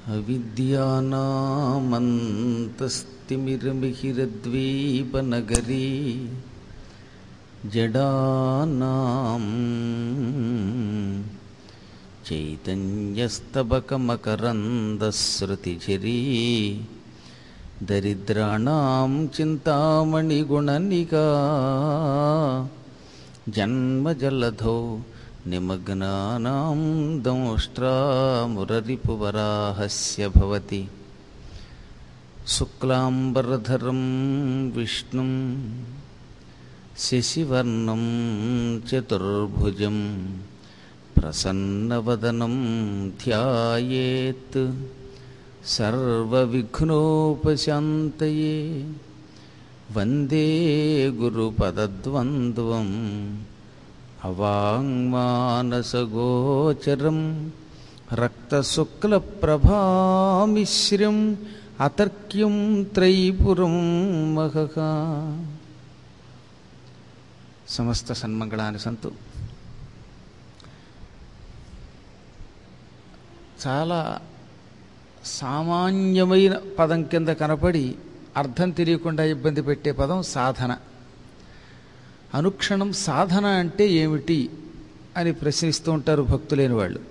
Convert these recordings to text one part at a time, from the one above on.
అవిద్యానామంతస్తిమిరమిహిరద్వీపనగరీ జడానాం చైతన్యస్తబకమకరందశ్రుతిఝరీ దరిద్రాణం చింతామణిగుణనికా జన్మజలధౌ నిమగ్నానాం దంష్ట్రామురరిపువరాహస్య భవతి శుక్లాంబరధరం విష్ణుం శశివర్ణం చతుర్భుజం ప్రసన్నవదనం ధ్యాయేత్ సర్వవిఘ్నోపశాంతయే వందే గురుపదద్వంద్వం అవాంగ్మానసగోచరం రక్తశుక్లప్రభామిశ్రం అతర్క్యం త్రైపురం మహః సమస్త సన్మంగళాన్ని సంతు చాలా సామాన్యమైన పదం కింద కనపడి అర్థం తెలియకుండా ఇబ్బంది పెట్టే పదం సాధన అనుక్షణం సాధన అంటే ఏమిటి అని ప్రశ్నిస్తూ ఉంటారు భక్తులేని వాళ్ళు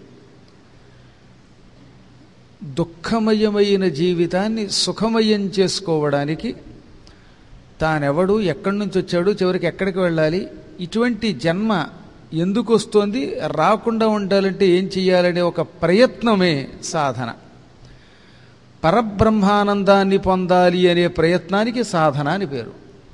దుఃఖమయమైన జీవితాన్ని సుఖమయం చేసుకోవడానికి తానెవడు ఎక్కడి నుంచి వచ్చాడు చివరికి ఎక్కడికి వెళ్ళాలి ఇటువంటి జన్మ ఎందుకు వస్తోంది రాకుండా ఉండాలంటే ఏం చెయ్యాలనే ఒక ప్రయత్నమే సాధన పరబ్రహ్మానందాన్ని పొందాలి అనే ప్రయత్నానికి సాధన అని పేరు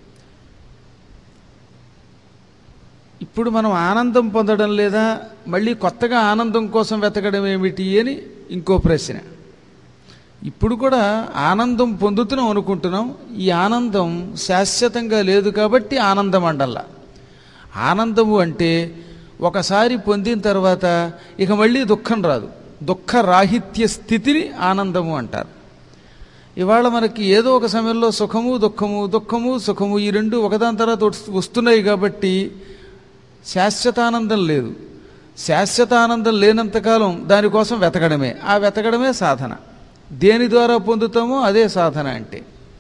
ఇప్పుడు మనం ఆనందం పొందడం లేదా మళ్ళీ కొత్తగా ఆనందం కోసం వెతకడం ఏమిటి అని ఇంకో ప్రశ్న ఇప్పుడు కూడా ఆనందం పొందుతున్నాం అనుకుంటున్నాం ఈ ఆనందం శాశ్వతంగా లేదు కాబట్టి ఆనందం అండల్లా ఆనందము అంటే ఒకసారి పొందిన తర్వాత ఇక మళ్ళీ దుఃఖం రాదు దుఃఖ రాహిత్య స్థితిని ఆనందము అంటారు ఇవాళ మనకి ఏదో ఒక సమయంలో సుఖము దుఃఖము దుఃఖము సుఖము ఈ రెండు ఒకదాని తర్వాత వస్తున్నాయి కాబట్టి శాశ్వతానందం లేదు శాశ్వతానందం లేనంతకాలం దానికోసం వెతకడమే ఆ వెతకడమే సాధన దేని ద్వారా పొందుతామో అదే సాధన అంటే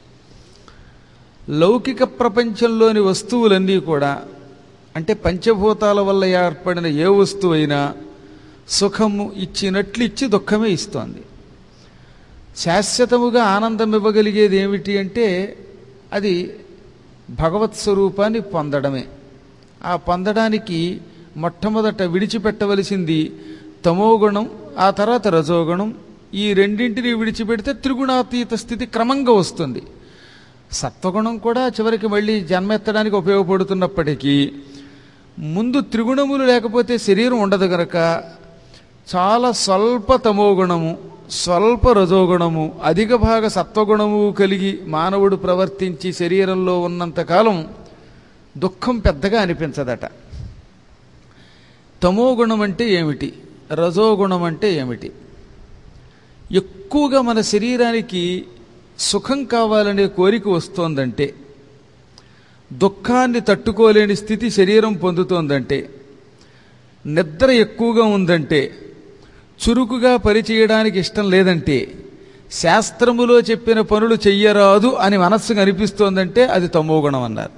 లౌకిక ప్రపంచంలోని వస్తువులన్నీ కూడా అంటే పంచభూతాల వల్ల ఏర్పడిన ఏ వస్తువైనా సుఖము ఇచ్చినట్లు ఇచ్చి దుఃఖమే ఇస్తోంది శాశ్వతముగా ఆనందం ఇవ్వగలిగేది ఏమిటి అంటే అది భగవత్ స్వరూపాన్ని పొందడమే ఆ పొందడానికి మొట్టమొదట విడిచిపెట్టవలసింది తమోగుణం ఆ తర్వాత రజోగుణం ఈ రెండింటిని విడిచిపెడితే త్రిగుణాతీత స్థితి క్రమంగా వస్తుంది సత్వగుణం కూడా చివరికి మళ్ళీ జన్మెత్తడానికి ఉపయోగపడుతున్నప్పటికీ ముందు త్రిగుణములు లేకపోతే శరీరం ఉండదు గనక చాలా స్వల్ప తమోగుణము స్వల్ప రజోగుణము అధిక భాగ సత్వగుణము కలిగి మానవుడు ప్రవర్తించి శరీరంలో ఉన్నంతకాలం దుఃఖం పెద్దగా అనిపించదట తమోగుణం అంటే ఏమిటి రజోగుణం అంటే ఏమిటి ఎక్కువగా మన శరీరానికి సుఖం కావాలనే కోరిక వస్తోందంటే దుఃఖాన్ని తట్టుకోలేని స్థితి శరీరం పొందుతోందంటే నిద్ర ఎక్కువగా ఉందంటే చురుకుగా పనిచేయడానికి ఇష్టం లేదంటే శాస్త్రములో చెప్పిన పనులు చెయ్యరాదు అని మనస్సుకు అనిపిస్తోందంటే అది తమోగుణం అన్నారు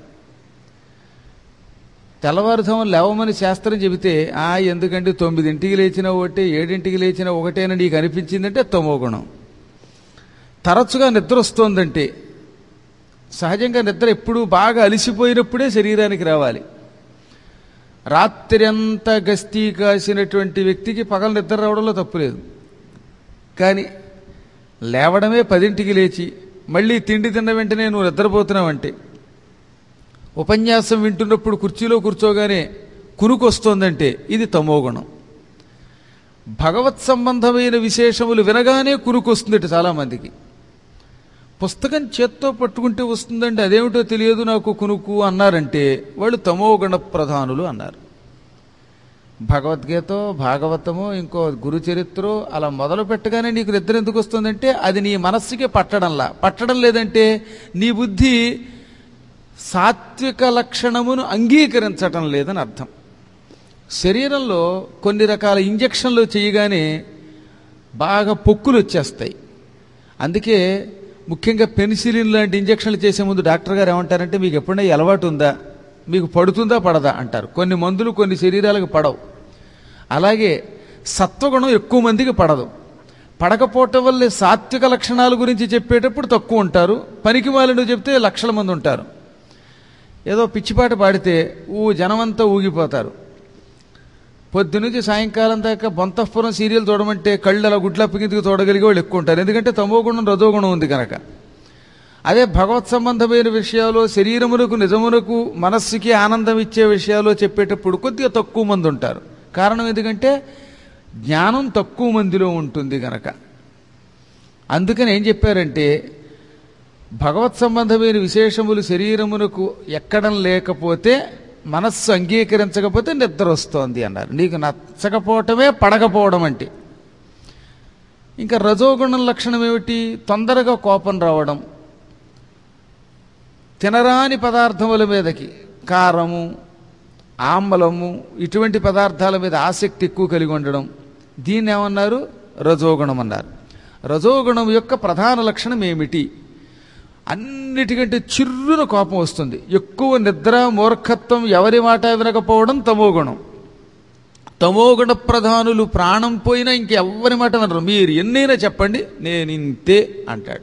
తెల్లవారుజామున లేవమని శాస్త్రం చెబితే ఆ ఎందుకంటే తొమ్మిదింటికి లేచిన ఒకటే ఏడింటికి లేచిన ఒకటేనా నీకు అనిపించిందంటే తమోగుణం తరచుగా నిద్ర వస్తోందంటే సహజంగా నిద్ర ఎప్పుడు బాగా అలిసిపోయినప్పుడే శరీరానికి రావాలి రాత్రి అంతా గస్తీ కాసినటువంటి వ్యక్తికి పగల నిద్ర రావడంలో తప్పులేదు కానీ లేవడమే పదింటికి లేచి మళ్ళీ తిండి తిన్న వెంటనే నువ్వు నిద్రపోతున్నావంటే ఉపన్యాసం వింటున్నప్పుడు కుర్చీలో కూర్చోగానే కునుకొస్తోందంటే ఇది తమోగుణం భగవత్ సంబంధమైన విశేషములు వినగానే కునుకొస్తుందట చాలామందికి పుస్తకం చేత్తో పట్టుకుంటే వస్తుందంటే అదేమిటో తెలియదు నాకు కునుకు అన్నారంటే వాళ్ళు తమోగుణ ప్రధానులు అన్నారు భగవద్గీత భాగవతము ఇంకో గురు చరిత్ర అలా మొదలు పెట్టగానే నీకు నిద్ర ఎందుకు వస్తుందంటే అది నీ మనస్సుకి పట్టడంలా పట్టడం లేదంటే నీ బుద్ధి సాత్విక లక్షణమును అంగీకరించటం లేదని అర్థం శరీరంలో కొన్ని రకాల ఇంజక్షన్లు చేయగానే బాగా పొక్కులు వచ్చేస్తాయి అందుకే ముఖ్యంగా పెన్సిలిన్ లాంటి ఇంజక్షన్లు చేసే ముందు డాక్టర్ గారు ఏమంటారంటే మీకు ఎప్పుడైనా ఈ అలవాటు ఉందా మీకు పడుతుందా పడదా అంటారు కొన్ని మందులు కొన్ని శరీరాలకు పడవు అలాగే సత్వగుణం ఎక్కువ మందికి పడదు పడకపోవటం వల్లే సాత్విక లక్షణాల గురించి చెప్పేటప్పుడు తక్కువ ఉంటారు పనికి వాళ్ళను చెప్తే లక్షల మంది ఉంటారు ఏదో పిచ్చిపాట పాడితే ఊ జనమంతా ఊగిపోతారు పొద్దునుంచి సాయంకాలం దాకా బొంతపురం సీరియల్ చూడమంటే కళ్ళు అలా గుడ్లప్పకిందుకు చూడగలిగే వాళ్ళు ఎక్కువ ఉంటారు ఎందుకంటే తమోగుణం రజోగుణం ఉంది కనుక అదే భగవత్ సంబంధమైన విషయాలు శరీరమునకు నిజమునకు మనస్సుకి ఆనందం ఇచ్చే విషయాలు చెప్పేటప్పుడు కొద్దిగా తక్కువ మంది ఉంటారు కారణం ఎందుకంటే జ్ఞానం తక్కువ మందిలో ఉంటుంది గనక అందుకని ఏం చెప్పారంటే భగవత్ సంబంధమైన విశేషములు శరీరమునకు ఎక్కడం లేకపోతే మనస్సు అంగీకరించకపోతే నిద్ర వస్తోంది అన్నారు నీకు నచ్చకపోవటమే పడకపోవడం అంటే ఇంకా రజోగుణం లక్షణం ఏమిటి తొందరగా కోపం రావడం తినరాని పదార్థముల మీదకి కారము ఆమ్మలము ఇటువంటి పదార్థాల మీద ఆసక్తి ఎక్కువ కలిగి ఉండడం దీన్ని ఏమన్నారు రజోగుణం అన్నారు రజోగుణం యొక్క ప్రధాన లక్షణం ఏమిటి అన్నిటికంటే చిర్రున కోపం వస్తుంది ఎక్కువ నిద్ర మూర్ఖత్వం ఎవరి మాట వినకపోవడం తమోగుణం తమోగుణ ప్రధానులు ప్రాణం పోయినా ఇంకెవ్వరి మాట వినరు మీరు ఎన్నైనా చెప్పండి నేను ఇంతే అంటాడు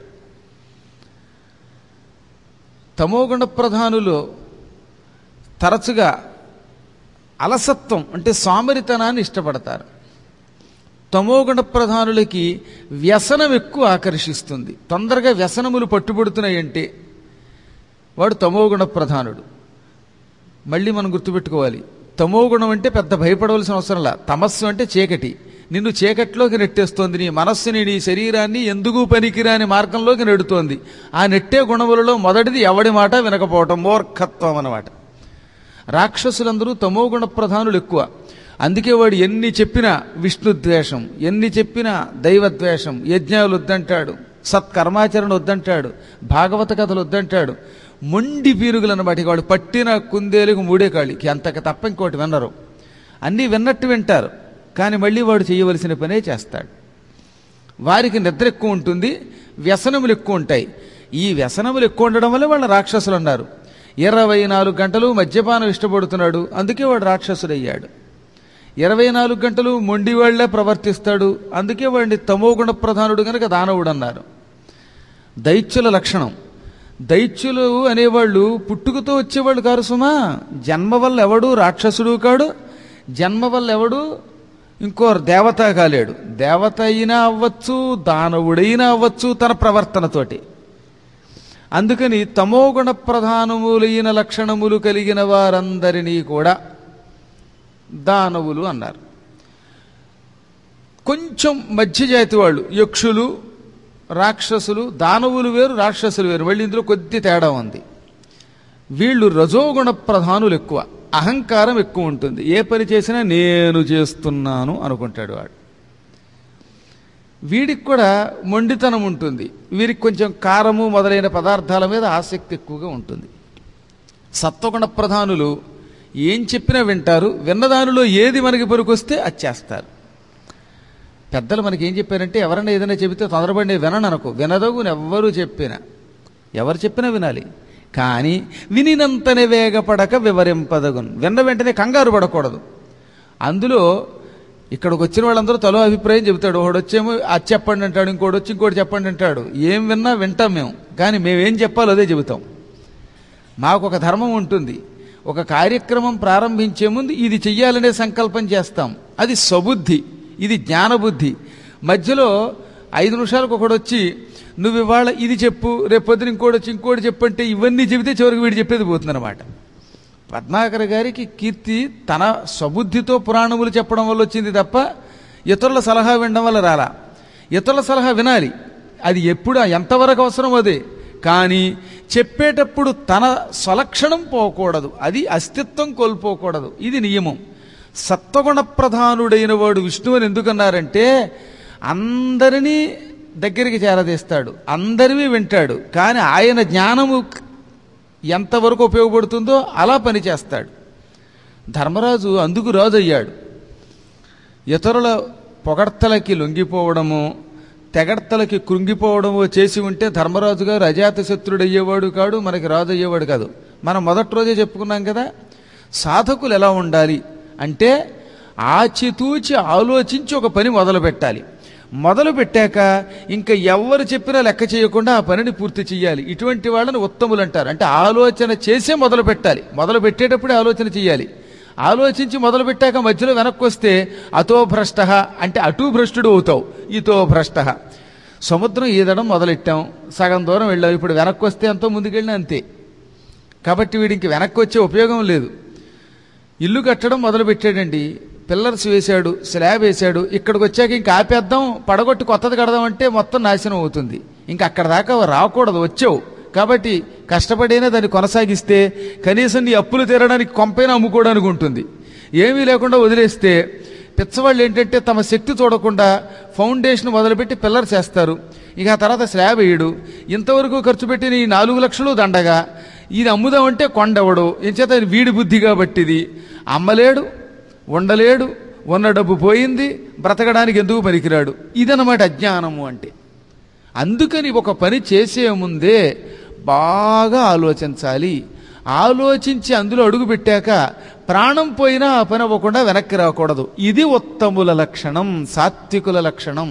తమోగుణ ప్రధానులు తరచుగా అలసత్వం అంటే సోమరితనాన్ని ఇష్టపడతారు తమోగుణ ప్రధానులకి వ్యసనం ఎక్కువ ఆకర్షిస్తుంది తొందరగా వ్యసనములు పట్టుబడుతున్నాయంటే వాడు తమోగుణ ప్రధానుడు మళ్ళీ మనం గుర్తుపెట్టుకోవాలి తమోగుణం అంటే పెద్ద భయపడవలసిన అవసరంలా తమస్సు అంటే చీకటి నిన్ను చీకటిలోకి నెట్టేస్తోంది నీ మనస్సుని నీ శరీరాన్ని ఎందుకు పనికిరాని మార్గంలోకి నెడుతోంది ఆ నెట్టే గుణములలో మొదటిది ఎవడి మాట వినకపోవటం మూర్ఖత్వం అన్నమాట రాక్షసులందరూ తమోగుణ ప్రధానులు ఎక్కువ అందుకే వాడు ఎన్ని చెప్పినా విష్ణు ద్వేషం ఎన్ని చెప్పినా దైవద్వేషం యజ్ఞాలు వద్దంటాడు సత్కర్మాచరణ వద్దంటాడు భాగవత కథలు వద్దంటాడు మొండి పీరుగులు అన్నమాట ఇక వాడు పట్టిన కుందేలుగు మూడే కాళ్ళకి అంతకు తప్ప ఇంకోటి విన్నరు అన్నీ విన్నట్టు వింటారు కానీ మళ్ళీ వాడు చేయవలసిన పనే చేస్తాడు వారికి నిద్ర ఎక్కువ ఉంటుంది వ్యసనములు ఎక్కువ ఉంటాయి ఈ వ్యసనములు ఎక్కువ ఉండడం వల్ల వాళ్ళ రాక్షసులు అన్నారు ఇరవై నాలుగు గంటలు మద్యపానం ఇష్టపడుతున్నాడు అందుకే వాడు రాక్షసుడయ్యాడు ఇరవై నాలుగు గంటలు మొండివాళ్లే ప్రవర్తిస్తాడు అందుకే వాడిని తమోగుణ ప్రధానుడు గనక దానవుడు అన్నారు దైత్యుల లక్షణం దైత్యులు అనేవాళ్ళు పుట్టుకతో వచ్చేవాళ్ళు కారు సుమా జన్మ వల్ల ఎవడు రాక్షసుడు కాడు జన్మ వల్ల ఎవడు ఇంకో దేవత కాలేడు దేవత అయినా అవ్వచ్చు దానవుడైనా అవ్వచ్చు తన ప్రవర్తనతోటి అందుకని తమోగుణ ప్రధానములైన లక్షణములు కలిగిన వారందరినీ కూడా దానవులు అన్నారు కొంచెం మధ్య జాతి వాళ్ళు యక్షులు రాక్షసులు దానవులు వేరు రాక్షసులు వేరు మళ్ళీ ఇందులో కొద్ది తేడా ఉంది వీళ్ళు రజోగుణ ప్రధానులు ఎక్కువ అహంకారం ఎక్కువ ఉంటుంది ఏ పని చేసినా నేను చేస్తున్నాను అనుకుంటాడు వాడు వీడికి కూడా మొండితనం ఉంటుంది వీరికి కొంచెం కారము మొదలైన పదార్థాల మీద ఆసక్తి ఎక్కువగా ఉంటుంది సత్వగుణ ప్రధానులు ఏం చెప్పినా వింటారు విన్నదానిలో ఏది మనకి పనికొస్తే అది చేస్తారు పెద్దలు మనకి ఏం చెప్పారంటే ఎవరైనా ఏదైనా చెబితే తొందరపడి నేను వినను అనుకో వినదగుని ఎవ్వరూ చెప్పినా ఎవరు చెప్పినా వినాలి కానీ వినినంతనే వేగపడక వివరింపదగును విన్న వెంటనే కంగారు పడకూడదు అందులో ఇక్కడికి వచ్చిన వాళ్ళందరూ తలో అభిప్రాయం చెబుతాడు ఒకడు వచ్చేమో అది చెప్పండి అంటాడు ఇంకోటి వచ్చి ఇంకోటి చెప్పండి అంటాడు ఏం విన్నా వింటాం మేము కానీ మేమేం చెప్పాలో అదే చెబుతాం మాకు ఒక ధర్మం ఉంటుంది ఒక కార్యక్రమం ప్రారంభించే ముందు ఇది చెయ్యాలనే సంకల్పం చేస్తాం అది స్వబుద్ధి ఇది జ్ఞానబుద్ధి మధ్యలో ఐదు నిమిషాలకు ఒకడు వచ్చి నువ్వు ఇవాళ ఇది చెప్పు రేపు పొద్దున ఇంకోటి వచ్చి ఇంకోటి చెప్పంటే ఇవన్నీ చెబితే చివరికి వీడు చెప్పేది పోతుందన్నమాట పద్మాకర్ గారికి కీర్తి తన స్వబుద్ధితో పురాణములు చెప్పడం వల్ల వచ్చింది తప్ప ఇతరుల సలహా వినడం వల్ల రాలా ఇతరుల సలహా వినాలి అది ఎప్పుడు ఎంతవరకు అవసరం అదే కానీ చెప్పేటప్పుడు తన స్వలక్షణం పోకూడదు అది అస్తిత్వం కోల్పోకూడదు ఇది నియమం సత్వగుణ ప్రధానుడైన వాడు విష్ణువుని ఎందుకన్నారంటే అందరినీ దగ్గరికి చేరదీస్తాడు అందరివి వింటాడు కానీ ఆయన జ్ఞానము ఎంతవరకు ఉపయోగపడుతుందో అలా పనిచేస్తాడు ధర్మరాజు అందుకు రాజు అయ్యాడు ఇతరుల పొగడ్తలకి లొంగిపోవడము తెగడ్తలకి కృంగిపోవడము చేసి ఉంటే ధర్మరాజు గారు అజాత శత్రుడు అయ్యేవాడు కాడు మనకి రాజు అయ్యేవాడు కాదు మనం మొదటి రోజే చెప్పుకున్నాం కదా సాధకులు ఎలా ఉండాలి అంటే ఆచితూచి ఆలోచించి ఒక పని మొదలు పెట్టాలి మొదలు పెట్టాక ఇంకా ఎవరు చెప్పినా లెక్క చేయకుండా ఆ పనిని పూర్తి చేయాలి ఇటువంటి వాళ్ళని ఉత్తములు అంటారు అంటే ఆలోచన చేసే మొదలు పెట్టాలి మొదలు పెట్టేటప్పుడే ఆలోచన చేయాలి ఆలోచించి మొదలు పెట్టాక మధ్యలో వెనక్కి వస్తే అతో భ్రష్ట అంటే అటు భ్రష్టుడు అవుతావు ఇతో భ్రష్ట సముద్రం ఈదడం మొదలెట్టాం సగం దూరం వెళ్ళాం ఇప్పుడు వెనక్కి వస్తే ఎంతో ముందుకెళ్ళినా అంతే కాబట్టి వీడికి వెనక్కి వచ్చే ఉపయోగం లేదు ఇల్లు కట్టడం మొదలు పెట్టాడండి పిల్లర్స్ వేశాడు స్లాబ్ వేశాడు ఇక్కడికి వచ్చాక ఇంకా ఆపేద్దాం పడగొట్టి కొత్తది కడదాం అంటే మొత్తం నాశనం అవుతుంది ఇంకా అక్కడ దాకా రాకూడదు వచ్చావు కాబట్టి కష్టపడైనా దాన్ని కొనసాగిస్తే కనీసం నీ అప్పులు తీరడానికి కొంపైనా అమ్ముకోవడానికి ఉంటుంది ఏమీ లేకుండా వదిలేస్తే పిచ్చవాళ్ళు ఏంటంటే తమ శక్తి చూడకుండా ఫౌండేషన్ మొదలుపెట్టి పిల్లర్స్ వేస్తారు ఇక ఆ తర్వాత స్లాబ్ వేయడు ఇంతవరకు ఖర్చు పెట్టిన ఈ నాలుగు లక్షలు దండగా ఇది అమ్ముదామంటే కొండెవడు ఎంచేత ఆయన వీడి బుద్ధి కాబట్టిది అమ్మలేడు ఉండలేడు ఉన్న డబ్బు పోయింది బ్రతకడానికి ఎందుకు పనికిరాడు ఇదన్నమాట అజ్ఞానము అంటే అందుకని ఒక పని చేసే ముందే బాగా ఆలోచించాలి ఆలోచించి అందులో అడుగు పెట్టాక ప్రాణం పోయినా ఆ పని అవ్వకుండా వెనక్కి రాకూడదు ఇది ఉత్తముల లక్షణం సాత్వికుల లక్షణం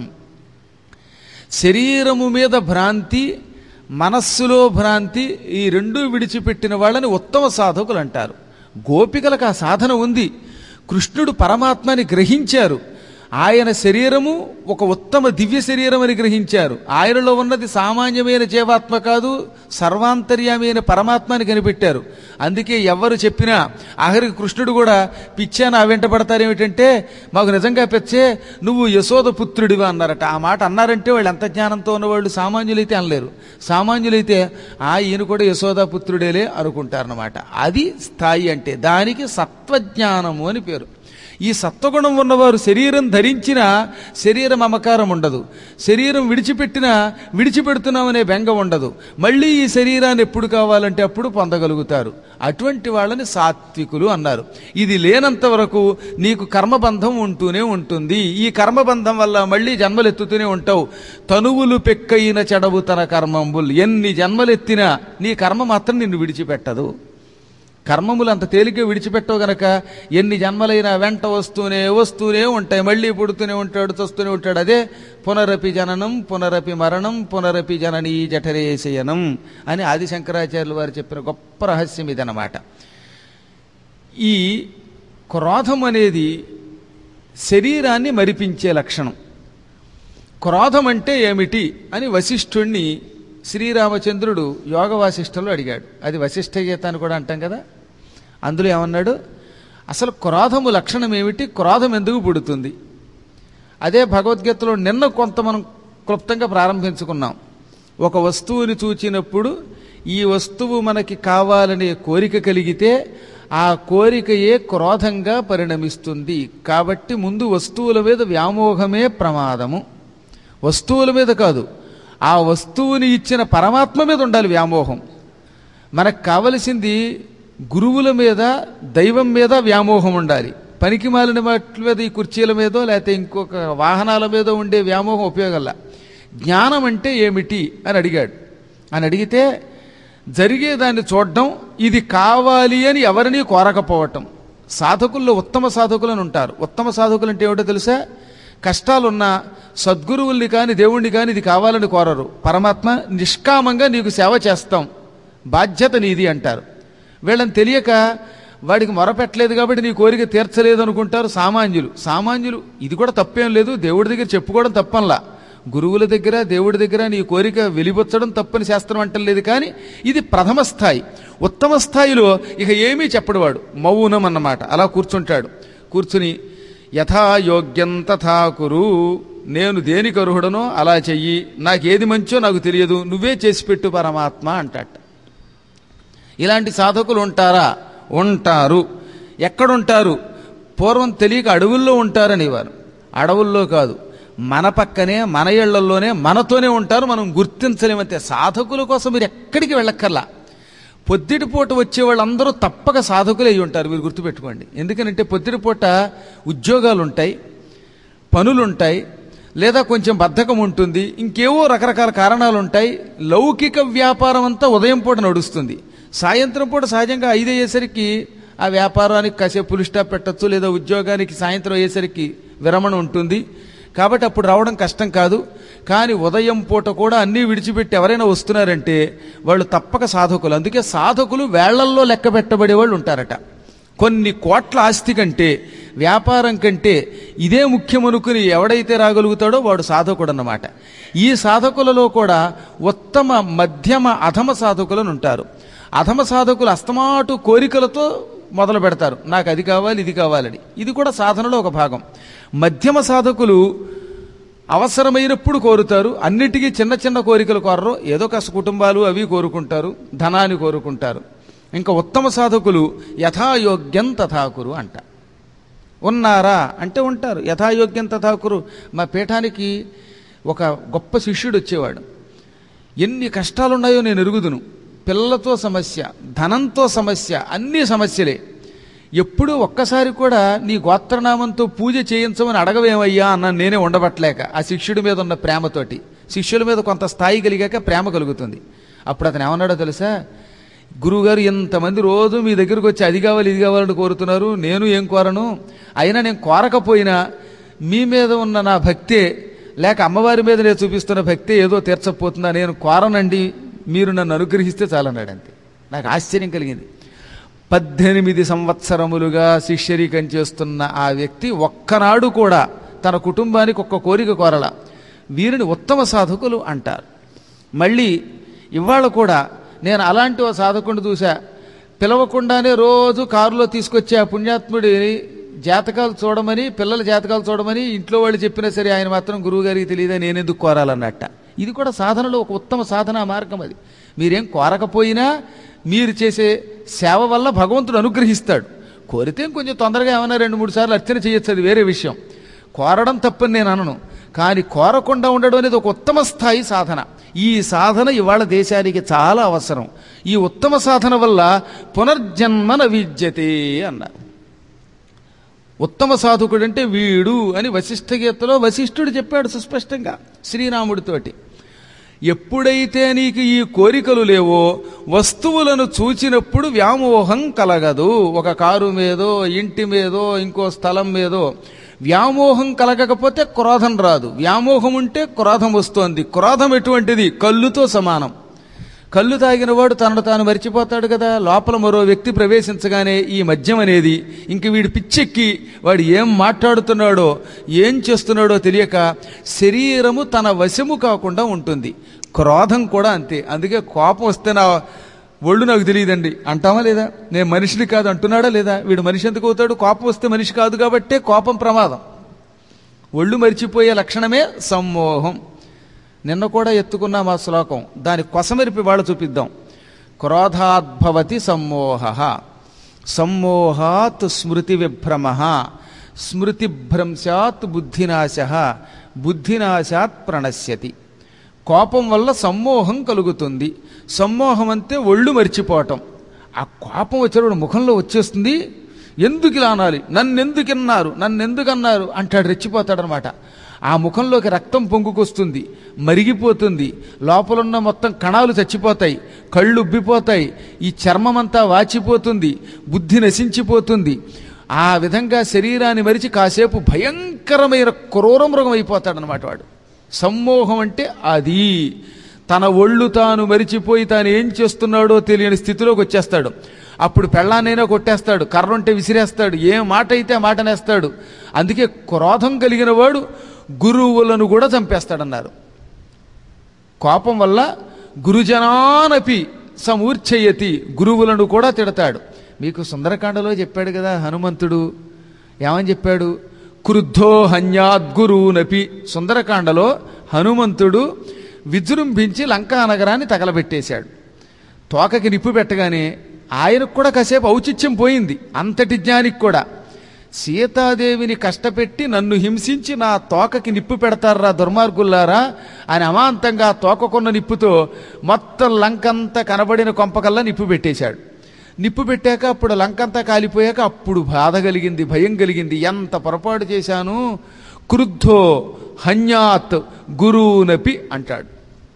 శరీరము మీద భ్రాంతి మనస్సులో భ్రాంతి ఈ రెండూ విడిచిపెట్టిన వాళ్ళని ఉత్తమ సాధకులు అంటారు గోపికలకు ఆ సాధన ఉంది కృష్ణుడు పరమాత్మని గ్రహించారు ఆయన శరీరము ఒక ఉత్తమ దివ్య శరీరం అని గ్రహించారు ఆయనలో ఉన్నది సామాన్యమైన జీవాత్మ కాదు సర్వాంతర్యామైన పరమాత్మని కనిపెట్టారు అందుకే ఎవరు చెప్పినా ఆఖరికి కృష్ణుడు కూడా పిచ్చాన ఆ వెంట పడతారేమిటంటే మాకు నిజంగా పెచ్చే నువ్వు యశోద పుత్రుడివా అన్నారట ఆ మాట అన్నారంటే వాళ్ళు ఎంత జ్ఞానంతో ఉన్నవాళ్ళు సామాన్యులైతే అనలేరు సామాన్యులైతే ఆ ఈయన కూడా యశోద పుత్రుడేలే అనుకుంటారనమాట అది స్థాయి అంటే దానికి సత్వజ్ఞానము అని పేరు ఈ సత్వగుణం ఉన్నవారు శరీరం ధరించిన శరీర మమకారం ఉండదు శరీరం విడిచిపెట్టినా విడిచిపెడుతున్నామనే బెంగ ఉండదు మళ్ళీ ఈ శరీరాన్ని ఎప్పుడు కావాలంటే అప్పుడు పొందగలుగుతారు అటువంటి వాళ్ళని సాత్వికులు అన్నారు ఇది లేనంత వరకు నీకు కర్మబంధం ఉంటూనే ఉంటుంది ఈ కర్మబంధం వల్ల మళ్ళీ జన్మలెత్తుతూనే ఉంటావు తనువులు పెక్కయిన చెడవు తన కర్మంబుల్ ఎన్ని జన్మలెత్తినా నీ కర్మ మాత్రం నిన్ను విడిచిపెట్టదు కర్మములు అంత తేలిక విడిచిపెట్టవు గనక ఎన్ని జన్మలైనా వెంట వస్తూనే వస్తూనే ఉంటాయి మళ్ళీ పుడుతూనే ఉంటాడు చస్తూనే ఉంటాడు అదే పునరపి జననం పునరపి మరణం పునరపి జననీ జఠరేశయనం అని ఆది శంకరాచార్యులు వారు చెప్పిన గొప్ప రహస్యం ఇదన్నమాట ఈ క్రోధం అనేది శరీరాన్ని మరిపించే లక్షణం క్రోధం అంటే ఏమిటి అని వశిష్ఠుణ్ణి శ్రీరామచంద్రుడు యోగ వాసిష్టంలో అడిగాడు అది వశిష్ఠ గీత అని కూడా అంటాం కదా అందులో ఏమన్నాడు అసలు క్రోధము లక్షణం ఏమిటి క్రోధం ఎందుకు పుడుతుంది అదే భగవద్గీతలో నిన్న కొంత మనం క్లుప్తంగా ప్రారంభించుకున్నాం ఒక వస్తువుని చూచినప్పుడు ఈ వస్తువు మనకి కావాలనే కోరిక కలిగితే ఆ కోరికయే క్రోధంగా పరిణమిస్తుంది కాబట్టి ముందు వస్తువుల మీద వ్యామోహమే ప్రమాదము వస్తువుల మీద కాదు ఆ వస్తువుని ఇచ్చిన పరమాత్మ మీద ఉండాలి వ్యామోహం మనకు కావలసింది గురువుల మీద దైవం మీద వ్యామోహం ఉండాలి పనికి మాలిన వాటి మీద ఈ కుర్చీల మీదో లేకపోతే ఇంకొక వాహనాల మీద ఉండే వ్యామోహం ఉపయోగంలా జ్ఞానం అంటే ఏమిటి అని అడిగాడు అని అడిగితే జరిగేదాన్ని చూడడం ఇది కావాలి అని ఎవరిని కోరకపోవటం సాధకుల్లో ఉత్తమ సాధకులను ఉంటారు ఉత్తమ సాధకులు అంటే ఏమిటో తెలుసా కష్టాలున్నా సద్గురువుల్ని కాని దేవుణ్ణి కాని ఇది కావాలని కోరరు పరమాత్మ నిష్కామంగా నీకు సేవ చేస్తాం బాధ్యత నీది అంటారు వీళ్ళని తెలియక వాడికి మొరపెట్టలేదు కాబట్టి నీ కోరిక తీర్చలేదు అనుకుంటారు సామాన్యులు సామాన్యులు ఇది కూడా తప్పేం లేదు దేవుడి దగ్గర చెప్పుకోవడం తప్పంలా గురువుల దగ్గర దేవుడి దగ్గర నీ కోరిక వెలిబొచ్చడం తప్పని శాస్త్రం అంటలేదు కానీ ఇది ప్రథమ స్థాయి ఉత్తమ స్థాయిలో ఇక ఏమీ చెప్పడవాడు మౌనం అన్నమాట అలా కూర్చుంటాడు కూర్చుని యథాయోగ్యం తథా కురు నేను దేనికి అర్హుడనో అలా చెయ్యి నాకేది మంచో నాకు తెలియదు నువ్వే చేసి పెట్టు పరమాత్మ అంటాట ఇలాంటి సాధకులు ఉంటారా ఉంటారు ఎక్కడుంటారు పూర్వం తెలియక అడవుల్లో ఉంటారని వారు అడవుల్లో కాదు మన పక్కనే మన ఇళ్లలోనే మనతోనే ఉంటారు మనం గుర్తించలేమంతే సాధకుల కోసం మీరు ఎక్కడికి వెళ్ళక్కర్లా పొద్దుటిపూట వచ్చే వాళ్ళందరూ తప్పక సాధకులే అయి ఉంటారు మీరు గుర్తుపెట్టుకోండి ఎందుకనంటే పొద్దుటిపూట ఉద్యోగాలు ఉంటాయి పనులుంటాయి లేదా కొంచెం బద్ధకం ఉంటుంది ఇంకేవో రకరకాల కారణాలు ఉంటాయి లౌకిక వ్యాపారం అంతా ఉదయం పూట నడుస్తుంది సాయంత్రం పూట సహజంగా ఐదు అయ్యేసరికి ఆ వ్యాపారానికి కాసేపు పులి స్టాప్ పెట్టచ్చు లేదా ఉద్యోగానికి సాయంత్రం అయ్యేసరికి విరమణ ఉంటుంది కాబట్టి అప్పుడు రావడం కష్టం కాదు కానీ ఉదయం పూట కూడా అన్నీ విడిచిపెట్టి ఎవరైనా వస్తున్నారంటే వాళ్ళు తప్పక సాధకులు అందుకే సాధకులు వేళ్లల్లో లెక్క పెట్టబడే వాళ్ళు ఉంటారట కొన్ని కోట్ల ఆస్తి కంటే వ్యాపారం కంటే ఇదే ముఖ్యమనుకుని ఎవడైతే రాగలుగుతాడో వాడు సాధకుడు అన్నమాట ఈ సాధకులలో కూడా ఉత్తమ మధ్యమ అధమ సాధకులను ఉంటారు అధమ సాధకులు అస్తమాటు కోరికలతో మొదలు పెడతారు నాకు అది కావాలి ఇది కావాలని ఇది కూడా సాధనలో ఒక భాగం మధ్యమ సాధకులు అవసరమైనప్పుడు కోరుతారు అన్నిటికీ చిన్న చిన్న కోరికలు కోరరు ఏదో కాస్త కుటుంబాలు అవి కోరుకుంటారు ధనాన్ని కోరుకుంటారు ఇంకా ఉత్తమ సాధకులు యథాయోగ్యం తథాకురు అంట ఉన్నారా అంటే ఉంటారు యథాయోగ్యం తథాకురు మా పీఠానికి ఒక గొప్ప శిష్యుడు వచ్చేవాడు ఎన్ని కష్టాలున్నాయో నేను ఎరుగుదును పిల్లలతో సమస్య ధనంతో సమస్య అన్ని సమస్యలే ఎప్పుడూ ఒక్కసారి కూడా నీ గోత్రనామంతో పూజ చేయించమని అడగవేమయ్యా అన్న నేనే ఉండబట్టలేక ఆ శిష్యుడి మీద ఉన్న ప్రేమతోటి శిష్యుల మీద కొంత స్థాయి కలిగాక ప్రేమ కలుగుతుంది అప్పుడు అతను ఏమన్నాడో తెలుసా గురువుగారు ఇంతమంది రోజు మీ దగ్గరకు వచ్చి అది కావాలి ఇది కావాలని కోరుతున్నారు నేను ఏం కోరను అయినా నేను కోరకపోయినా మీ మీద ఉన్న నా భక్తే లేక అమ్మవారి మీద నేను చూపిస్తున్న భక్తే ఏదో తీర్చకపోతుందా నేను కోరనండి మీరు నన్ను అనుగ్రహిస్తే చాలన్నాడు అంతే నాకు ఆశ్చర్యం కలిగింది పద్దెనిమిది సంవత్సరములుగా శిష్యరికం చేస్తున్న ఆ వ్యక్తి ఒక్కనాడు కూడా తన కుటుంబానికి ఒక్క కోరిక కోరల వీరిని ఉత్తమ సాధకులు అంటారు మళ్ళీ ఇవాళ కూడా నేను అలాంటి ఓ సాధకుడిని చూసా పిలవకుండానే రోజు కారులో తీసుకొచ్చి ఆ పుణ్యాత్ముడి జాతకాలు చూడమని పిల్లల జాతకాలు చూడమని ఇంట్లో వాళ్ళు చెప్పినా సరే ఆయన మాత్రం గురువు గారికి తెలియదా నేనెందుకు కోరాలన్నట్ట ఇది కూడా సాధనలో ఒక ఉత్తమ సాధనా మార్గం అది మీరేం కోరకపోయినా మీరు చేసే సేవ వల్ల భగవంతుడు అనుగ్రహిస్తాడు కోరితే కొంచెం తొందరగా ఏమైనా రెండు మూడు సార్లు అర్చన చేయొచ్చు అది వేరే విషయం కోరడం తప్పని నేను అనను కానీ కోరకుండా ఉండడం అనేది ఒక ఉత్తమ స్థాయి సాధన ఈ సాధన ఇవాళ దేశానికి చాలా అవసరం ఈ ఉత్తమ సాధన వల్ల పునర్జన్మన విద్యతే అన్నారు ఉత్తమ సాధకుడు అంటే వీడు అని వశిష్ఠ గీతలో వశిష్ఠుడు చెప్పాడు సుస్పష్టంగా శ్రీరాముడితోటి ఎప్పుడైతే నీకు ఈ కోరికలు లేవో వస్తువులను చూచినప్పుడు వ్యామోహం కలగదు ఒక కారు మీదో ఇంటి మీదో ఇంకో స్థలం మీదో వ్యామోహం కలగకపోతే క్రోధం రాదు వ్యామోహం ఉంటే క్రోధం వస్తోంది క్రోధం ఎటువంటిది కళ్ళుతో సమానం కళ్ళు తాగినవాడు తనను తాను మర్చిపోతాడు కదా లోపల మరో వ్యక్తి ప్రవేశించగానే ఈ మద్యం అనేది ఇంక వీడు పిచ్చెక్కి వాడు ఏం మాట్లాడుతున్నాడో ఏం చేస్తున్నాడో తెలియక శరీరము తన వశము కాకుండా ఉంటుంది క్రోధం కూడా అంతే అందుకే కోపం వస్తే నా ఒళ్ళు నాకు తెలియదండి అంటామా లేదా నేను మనిషిని కాదు అంటున్నాడా లేదా వీడు మనిషి ఎందుకు అవుతాడు కోపం వస్తే మనిషి కాదు కాబట్టే కోపం ప్రమాదం ఒళ్ళు మరిచిపోయే లక్షణమే సమ్మోహం నిన్న కూడా ఎత్తుకున్న మా శ్లోకం దాని కొసమెరిపి వాళ్ళు చూపిద్దాం క్రోధాద్భవతి సమ్మోహ సమ్మోహాత్ స్మృతి విభ్రమ స్మృతిభ్రంశాత్ బుద్ధినాశ బుద్ధినాశాత్ ప్రణశ్యతి కోపం వల్ల సమ్మోహం కలుగుతుంది సమ్మోహం అంటే ఒళ్ళు మర్చిపోవటం ఆ కోపం వచ్చినప్పుడు ముఖంలో వచ్చేస్తుంది ఎందుకు ఇలా అనాలి నన్నెందుకన్నారు నన్నెందుకన్నారు అంటాడు రెచ్చిపోతాడనమాట ఆ ముఖంలోకి రక్తం పొంగుకొస్తుంది మరిగిపోతుంది లోపలున్న మొత్తం కణాలు చచ్చిపోతాయి కళ్ళు ఉబ్బిపోతాయి ఈ చర్మమంతా వాచిపోతుంది బుద్ధి నశించిపోతుంది ఆ విధంగా శరీరాన్ని మరిచి కాసేపు భయంకరమైన క్రూర మృగం అయిపోతాడనమాట వాడు సమ్మోహం అంటే అది తన ఒళ్ళు తాను మరిచిపోయి తాను ఏం చేస్తున్నాడో తెలియని స్థితిలోకి వచ్చేస్తాడు అప్పుడు పెళ్ళాన్నైనా కొట్టేస్తాడు కర్రంటే విసిరేస్తాడు ఏ మాట అయితే ఆ మాటనేస్తాడు అందుకే క్రోధం కలిగిన వాడు గురువులను కూడా చంపేస్తాడన్నారు కోపం వల్ల గురుజనానపి సమూర్ఛయతి గురువులను కూడా తిడతాడు మీకు సుందరకాండలో చెప్పాడు కదా హనుమంతుడు ఏమని చెప్పాడు క్రుద్ధో హన్యాద్గురునపి సుందరకాండలో హనుమంతుడు విజృంభించి లంకా నగరాన్ని తగలబెట్టేశాడు తోకకి నిప్పు పెట్టగానే ఆయనకు కూడా కాసేపు ఔచిత్యం పోయింది అంతటి జ్ఞానికి కూడా సీతాదేవిని కష్టపెట్టి నన్ను హింసించి నా తోకకి నిప్పు పెడతారా దుర్మార్గుల్లారా అని అమాంతంగా తోకకున్న నిప్పుతో మొత్తం లంకంతా కనబడిన కొంపకల్లా నిప్పు పెట్టేశాడు నిప్పు పెట్టాక అప్పుడు లంకంతా కాలిపోయాక అప్పుడు బాధ కలిగింది భయం కలిగింది ఎంత పొరపాటు చేశాను క్రుద్ధో హన్యాత్ గురువునపి అంటాడు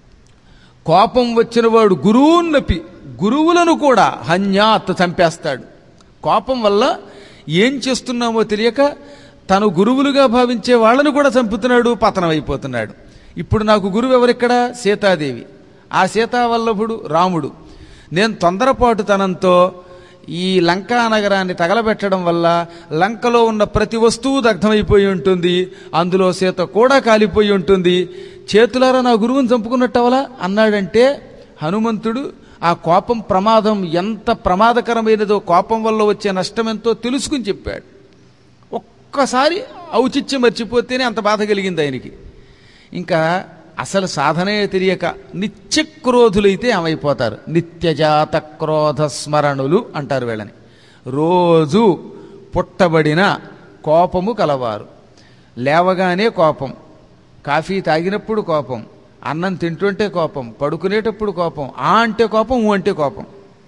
కోపం వచ్చిన వాడు గురువున్నపి గురువులను కూడా హన్యాత్ చంపేస్తాడు కోపం వల్ల ఏం చేస్తున్నామో తెలియక తను గురువులుగా భావించే వాళ్ళను కూడా చంపుతున్నాడు పతనమైపోతున్నాడు ఇప్పుడు నాకు గురువు ఎవరిక్కడ సీతాదేవి ఆ సీతావల్లభుడు రాముడు నేను తొందరపాటుతనంతో ఈ లంకా నగరాన్ని తగలబెట్టడం వల్ల లంకలో ఉన్న ప్రతి వస్తువు దగ్ధమైపోయి ఉంటుంది అందులో సీత కూడా కాలిపోయి ఉంటుంది చేతులారా నా గురువుని చంపుకున్నట్టవలా అన్నాడంటే హనుమంతుడు ఆ కోపం ప్రమాదం ఎంత ప్రమాదకరమైనదో కోపం వల్ల వచ్చే నష్టం ఎంతో తెలుసుకుని చెప్పాడు ఒక్కసారి ఔచిత్యం మర్చిపోతేనే అంత బాధ కలిగింది ఆయనకి ఇంకా అసలు సాధనే తెలియక నిత్యక్రోధులైతే ఏమైపోతారు నిత్యజాత క్రోధ స్మరణులు అంటారు వీళ్ళని రోజు పుట్టబడిన కోపము కలవారు లేవగానే కోపం కాఫీ తాగినప్పుడు కోపం అన్నం తింటుంటే కోపం పడుకునేటప్పుడు కోపం ఆ అంటే కోపం ఊ అంటే కోపం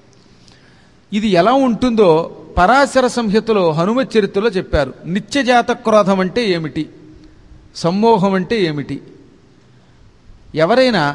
ఇది ఎలా ఉంటుందో పరాశర సంహితలో హనుమత్ చరిత్రలో చెప్పారు నిత్యజాత క్రోధం అంటే ఏమిటి సమ్మోహం అంటే ఏమిటి ఎవరైనా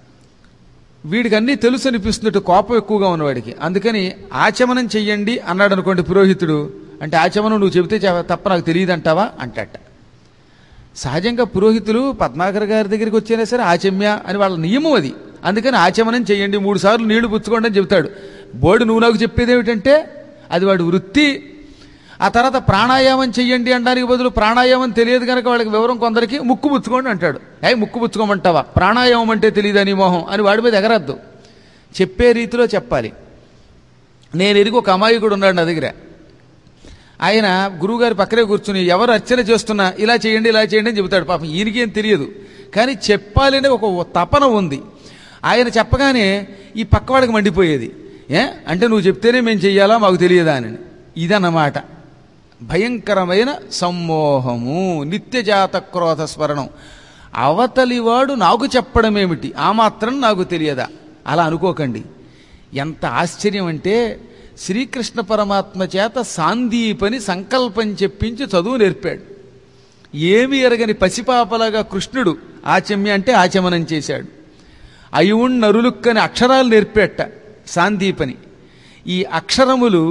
వీడికి అన్నీ తెలుసు అనిపిస్తున్నట్టు కోపం ఎక్కువగా ఉన్నవాడికి అందుకని ఆచమనం చెయ్యండి అన్నాడు అనుకోండి పురోహితుడు అంటే ఆచమనం నువ్వు చెబితే చె- తప్ప నాకు తెలియదు అంటావా అంటట సహజంగా పురోహితులు పద్మాకర్ గారి దగ్గరికి వచ్చినా సరే ఆచమ్య అని వాళ్ళ నియమం అది అందుకని ఆచమనం చేయండి మూడు సార్లు నీళ్లు పుచ్చుకోండి అని చెబుతాడు బోర్డు నువ్వు నాకు చెప్పేది ఏమిటంటే అది వాడి వృత్తి ఆ తర్వాత ప్రాణాయామం చెయ్యండి అనడానికి బదులు ప్రాణాయామం తెలియదు కనుక వాళ్ళకి వివరం కొందరికి ముక్కు పుచ్చుకోండి అంటాడు అయ్యి ముక్కు పుచ్చుకోమంటావా ప్రాణాయామం అంటే తెలియదు అని మోహం అని వాడి మీద ఎగరద్దు చెప్పే రీతిలో చెప్పాలి నేను ఎరిగి ఒక అమాయకుడు ఉన్నాడు నా దగ్గర ఆయన గురువుగారి పక్కనే కూర్చుని ఎవరు అర్చన చేస్తున్నా ఇలా చేయండి ఇలా చేయండి అని చెబుతాడు పాపం ఈయనకేం తెలియదు కానీ చెప్పాలనే ఒక తపన ఉంది ఆయన చెప్పగానే ఈ పక్కవాడికి మండిపోయేది ఏ అంటే నువ్వు చెప్తేనే మేము చెయ్యాలా మాకు తెలియదా అని ఇదన్నమాట భయంకరమైన సమ్మోహము నిత్యజాత క్రోధ స్మరణం అవతలివాడు నాకు చెప్పడం ఏమిటి ఆ మాత్రం నాకు తెలియదా అలా అనుకోకండి ఎంత ఆశ్చర్యం అంటే శ్రీకృష్ణ పరమాత్మ చేత సాందీపని సంకల్పం చెప్పించి చదువు నేర్పాడు ఏమి ఎరగని పసిపాపలాగా కృష్ణుడు ఆచమ్య అంటే ఆచమనం చేశాడు అయువుణ్ నరులుక్కని అక్షరాలు నేర్పేట సాందీపని ఈ అక్షరములు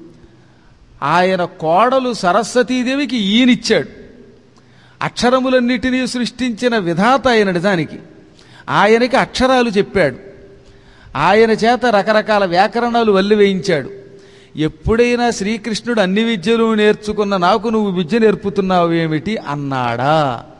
ఆయన కోడలు సరస్వతీదేవికి ఈయనిచ్చాడు అక్షరములన్నిటినీ సృష్టించిన విధాత ఆయన నిజానికి ఆయనకి అక్షరాలు చెప్పాడు ఆయన చేత రకరకాల వ్యాకరణాలు వల్లి వేయించాడు ఎప్పుడైనా శ్రీకృష్ణుడు అన్ని విద్యలు నేర్చుకున్న నాకు నువ్వు విద్య నేర్పుతున్నావు ఏమిటి అన్నాడా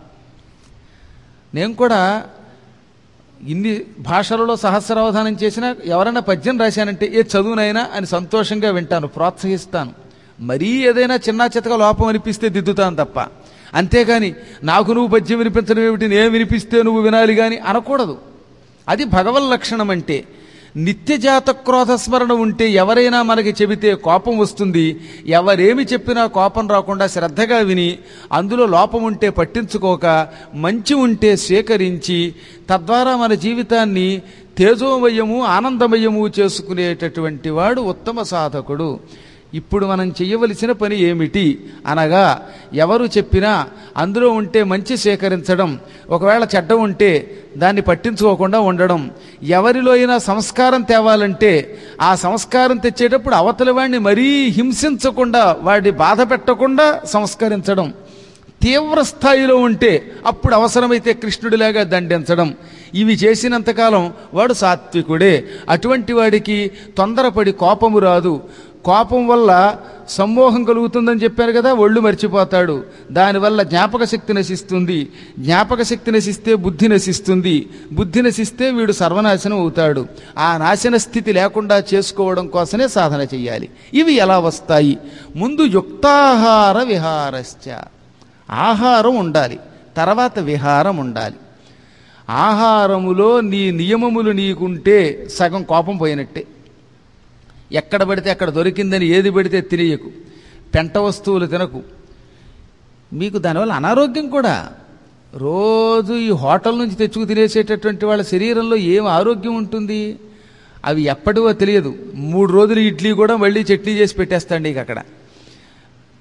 నేను కూడా ఇన్ని భాషలలో సహస్రావధానం చేసినా ఎవరైనా పద్యం రాశానంటే ఏ చదువునైనా అని సంతోషంగా వింటాను ప్రోత్సహిస్తాను మరీ ఏదైనా చిన్న చితక లోపం అనిపిస్తే దిద్దుతాను తప్ప అంతేగాని నాకు నువ్వు పద్యం వినిపించడం ఏమిటి నేను వినిపిస్తే నువ్వు వినాలి కానీ అనకూడదు అది భగవల్ లక్షణం అంటే నిత్యజాత క్రోధ స్మరణ ఉంటే ఎవరైనా మనకి చెబితే కోపం వస్తుంది ఎవరేమి చెప్పినా కోపం రాకుండా శ్రద్ధగా విని అందులో లోపం ఉంటే పట్టించుకోక మంచి ఉంటే స్వీకరించి తద్వారా మన జీవితాన్ని తేజోమయము ఆనందమయము చేసుకునేటటువంటి వాడు ఉత్తమ సాధకుడు ఇప్పుడు మనం చేయవలసిన పని ఏమిటి అనగా ఎవరు చెప్పినా అందులో ఉంటే మంచి సేకరించడం ఒకవేళ చెడ్డ ఉంటే దాన్ని పట్టించుకోకుండా ఉండడం ఎవరిలో అయినా సంస్కారం తేవాలంటే ఆ సంస్కారం తెచ్చేటప్పుడు అవతలి వాడిని మరీ హింసించకుండా వాడిని బాధ పెట్టకుండా సంస్కరించడం తీవ్ర స్థాయిలో ఉంటే అప్పుడు అవసరమైతే కృష్ణుడిలాగా దండించడం ఇవి చేసినంతకాలం వాడు సాత్వికుడే అటువంటి వాడికి తొందరపడి కోపము రాదు కోపం వల్ల సమ్మోహం కలుగుతుందని చెప్పారు కదా ఒళ్ళు మర్చిపోతాడు దానివల్ల జ్ఞాపక శక్తి నశిస్తుంది జ్ఞాపక శక్తి నశిస్తే బుద్ధి నశిస్తుంది బుద్ధి నశిస్తే వీడు సర్వనాశనం అవుతాడు ఆ నాశన స్థితి లేకుండా చేసుకోవడం కోసమే సాధన చెయ్యాలి ఇవి ఎలా వస్తాయి ముందు యుక్తాహార విహారశ్చ ఆహారం ఉండాలి తర్వాత విహారం ఉండాలి ఆహారములో నీ నియమములు నీకుంటే సగం కోపం పోయినట్టే ఎక్కడ పడితే అక్కడ దొరికిందని ఏది పడితే తినేయకు పెంట వస్తువులు తినకు మీకు దానివల్ల అనారోగ్యం కూడా రోజు ఈ హోటల్ నుంచి తెచ్చుకు తినేసేటటువంటి వాళ్ళ శరీరంలో ఏం ఆరోగ్యం ఉంటుంది అవి ఎప్పటివో తెలియదు మూడు రోజులు ఇడ్లీ కూడా మళ్ళీ చట్నీ చేసి పెట్టేస్తాండి ఇక అక్కడ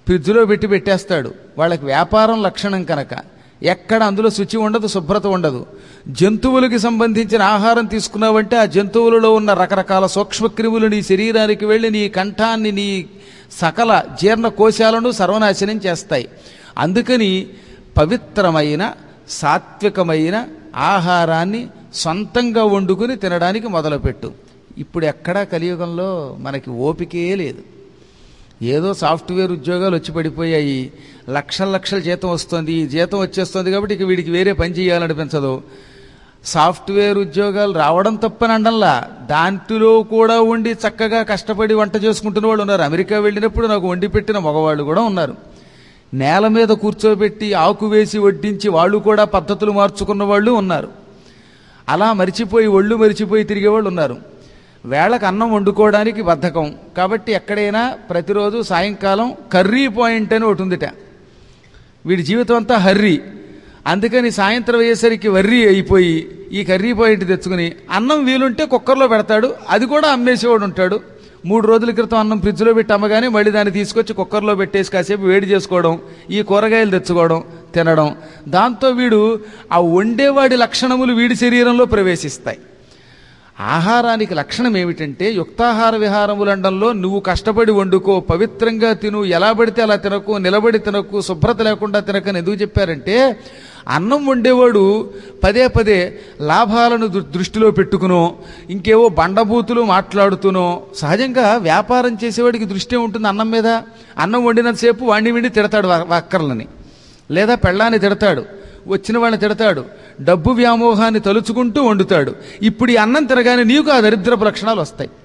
ఫ్రిడ్జ్లో పెట్టి పెట్టేస్తాడు వాళ్ళకి వ్యాపారం లక్షణం కనుక ఎక్కడ అందులో శుచి ఉండదు శుభ్రత ఉండదు జంతువులకి సంబంధించిన ఆహారం తీసుకున్నావంటే ఆ జంతువులలో ఉన్న రకరకాల సూక్ష్మక్రిములు నీ శరీరానికి వెళ్ళి నీ కంఠాన్ని నీ సకల జీర్ణ కోశాలను సర్వనాశనం చేస్తాయి అందుకని పవిత్రమైన సాత్వికమైన ఆహారాన్ని సొంతంగా వండుకుని తినడానికి మొదలుపెట్టు ఇప్పుడు ఎక్కడా కలియుగంలో మనకి ఓపికే లేదు ఏదో సాఫ్ట్వేర్ ఉద్యోగాలు వచ్చి పడిపోయాయి లక్షల లక్షల జీతం వస్తుంది ఈ జీతం వచ్చేస్తుంది కాబట్టి ఇక వీడికి వేరే పని చేయాలనిపించదు సాఫ్ట్వేర్ ఉద్యోగాలు రావడం తప్పని అండంలా దాంట్లో కూడా ఉండి చక్కగా కష్టపడి వంట చేసుకుంటున్న వాళ్ళు ఉన్నారు అమెరికా వెళ్ళినప్పుడు నాకు వండి పెట్టిన మగవాళ్ళు కూడా ఉన్నారు నేల మీద కూర్చోబెట్టి ఆకు వేసి వడ్డించి వాళ్ళు కూడా పద్ధతులు మార్చుకున్న వాళ్ళు ఉన్నారు అలా మరిచిపోయి ఒళ్ళు మరిచిపోయి తిరిగేవాళ్ళు ఉన్నారు వేళకు అన్నం వండుకోవడానికి బద్ధకం కాబట్టి ఎక్కడైనా ప్రతిరోజు సాయంకాలం కర్రీ పాయింట్ అని ఒకటి ఉందిట వీడి జీవితం అంతా హర్రీ అందుకని సాయంత్రం అయ్యేసరికి వర్రీ అయిపోయి ఈ కర్రీ పాయింట్ తెచ్చుకుని అన్నం వీలుంటే కుక్కర్లో పెడతాడు అది కూడా అమ్మేసేవాడు ఉంటాడు మూడు రోజుల క్రితం అన్నం ఫ్రిడ్జ్లో పెట్టి అమ్మగానే మళ్ళీ దాన్ని తీసుకొచ్చి కుక్కర్లో పెట్టేసి కాసేపు వేడి చేసుకోవడం ఈ కూరగాయలు తెచ్చుకోవడం తినడం దాంతో వీడు ఆ వండేవాడి లక్షణములు వీడి శరీరంలో ప్రవేశిస్తాయి ఆహారానికి లక్షణం ఏమిటంటే యుక్తాహార విహారములండంలో నువ్వు కష్టపడి వండుకో పవిత్రంగా తిను ఎలా పడితే అలా తినకు నిలబడి తినకు శుభ్రత లేకుండా తినకని ఎందుకు చెప్పారంటే అన్నం వండేవాడు పదే పదే లాభాలను దృ- దృష్టిలో పెట్టుకునో ఇంకేవో బండబూతులు మాట్లాడుతూనో సహజంగా వ్యాపారం చేసేవాడికి దృష్టి ఉంటుంది అన్నం మీద అన్నం వండినంతసేపు వాణ్ణి విండి తిడతాడు వ- వక్కర్లని లేదా పెళ్ళాన్ని తిడతాడు వచ్చిన వాళ్ళని తిడతాడు డబ్బు వ్యామోహాన్ని తలుచుకుంటూ వండుతాడు ఇప్పుడు ఈ అన్నం తినగానే నీకు ఆ దరిద్రపు లక్షణాలు వస్తాయి